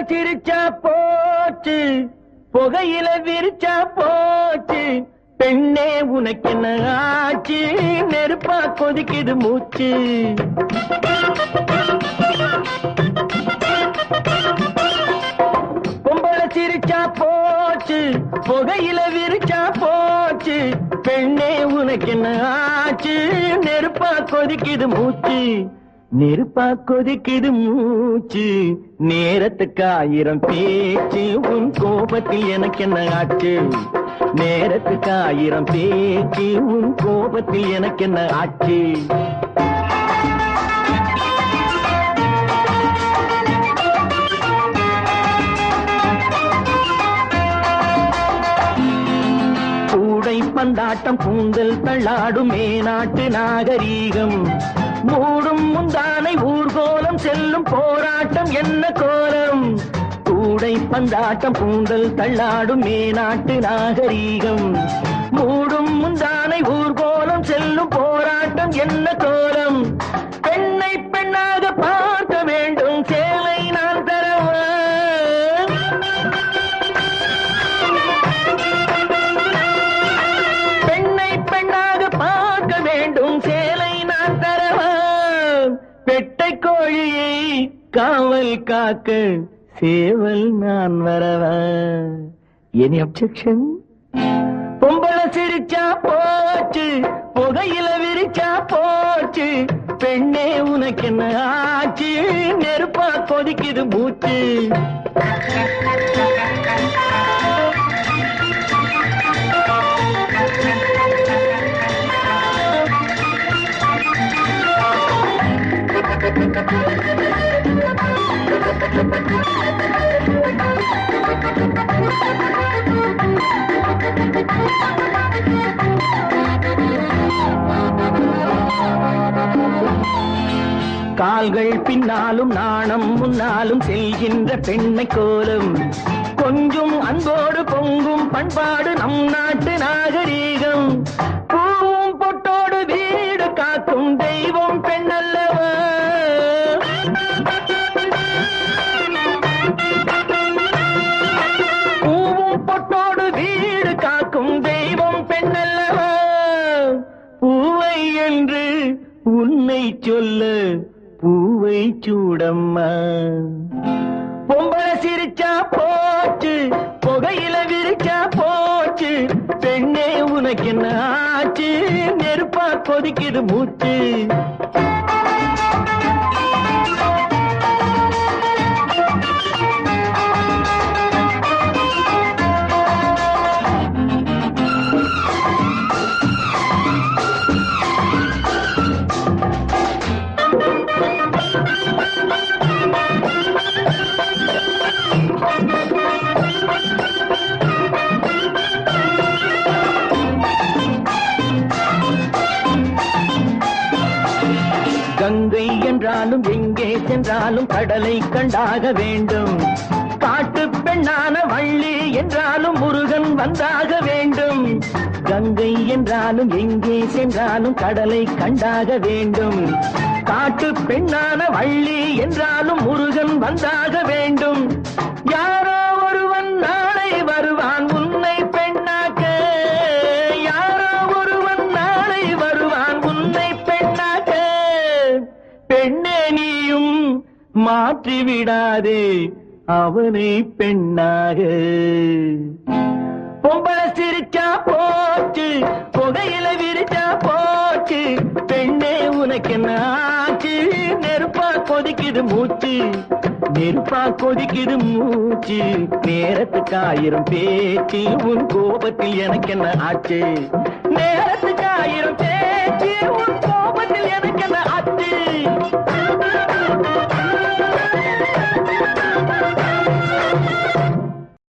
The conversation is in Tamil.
சிரிச்சா போச்சு புகையில விரிச்சா போச்சு பெண்ணே உனக்கு என்ன ஆச்சு நெருப்பா கொதிக்குது மூச்சு பொம்பளை சிரிச்சா போச்சு புகையில விரிச்சா போச்சு பெண்ணே உனக்கு என்ன ஆச்சு நெருப்பா கொதிக்குது மூச்சு நெருப்பா கொதிக்குது மூச்சு நேரத்துக்கு ஆயிரம் பேச்சு உன் கோபத்தில் எனக்கு என்ன ஆச்சு நேரத்துக்கு ஆயிரம் பேச்சு உன் கோபத்தில் எனக்கு என்ன ஆச்சு கூடை பந்தாட்டம் கூந்தல் தள்ளாடும் மேநாட்டு நாகரீகம் மூடும் முந்தானை ஊர்கோலம் செல்லும் போராட்டம் என்ன கோலம் கூடை பந்தாட்டம் கூந்தல் தள்ளாடும் மேநாட்டு நாகரீகம் மூடும் முந்தானை ஊர்கோலம் செல்லும் போராட்டம் என்ன கோலம் பெண்ணை பெண்ணாக பார்க்க வேண்டும் சேலை நான் தரவா பெண்ணை பெண்ணாக பார்க்க வேண்டும் சேலை நான் தரவா பெட்டை கோழியை காவல் காக்க சேவல் நான் வரவா எனி அப்செக்ஷன் பொம்பளை சிரிச்சா போச்சு புகையில விரிச்சா போச்சு பெண்ணே உனக்கு என்ன ஆச்சு நெருப்பா கொதிக்குது மூச்சு கால்கள் பின்னாலும் நாணம் முன்னாலும் செல்கின்ற பெண்ணை கோலம் கொஞ்சம் அன்போடு பொங்கும் பண்பாடு நம் நாட்டு நாகரீகம் பூவும் பொட்டோடு வீடு காக்கும் தெய்வம் பெண்ணல்லவா பூவும் பொட்டோடு வீடு காக்கும் தெய்வம் பெண்ணல்லவா பூவை என்று உன்னை சொல்ல பூவை சூடம்மா பொம்பளை சிரிச்சா போச்சு புகையில விரிச்சா போச்சு பெண்ணே உனக்கு என்ன ஆச்சு நெருப்பா கொதிக்குது மூச்சு கங்கை என்றாலும் எங்கே சென்றாலும் கடலை கண்டாக வேண்டும் காட்டு பெண்ணான வள்ளி என்றாலும் முருகன் வந்தாக வேண்டும் கங்கை என்றாலும் எங்கே சென்றாலும் கடலை கண்டாக வேண்டும் காட்டு பெண்ணான வள்ளி என்றாலும் முருகன் வந்தாக வேண்டும் யாரோ ஒருவன் நாளை வருவான் உன்னை பெண்ணாக்க யாரோ ஒருவன் நாளை வருவான் உன்னை பெண்ணாக்க பெண்ணே நீயும் மாற்றி விடாதே அவனை பெண்ணாக பொம்பளை சிரிச்சா போச்சு புகையில விரிச்சா போச்சு பெண்ணே உனக்கு என்ன ஆச்சு நெருப்பா கொதிக்குது மூச்சு நெருப்பா கொதிக்குது மூச்சு நேரத்துக்கு ஆயிரம் பேச்சு உன் கோபத்தில் எனக்கு என்ன ஆச்சு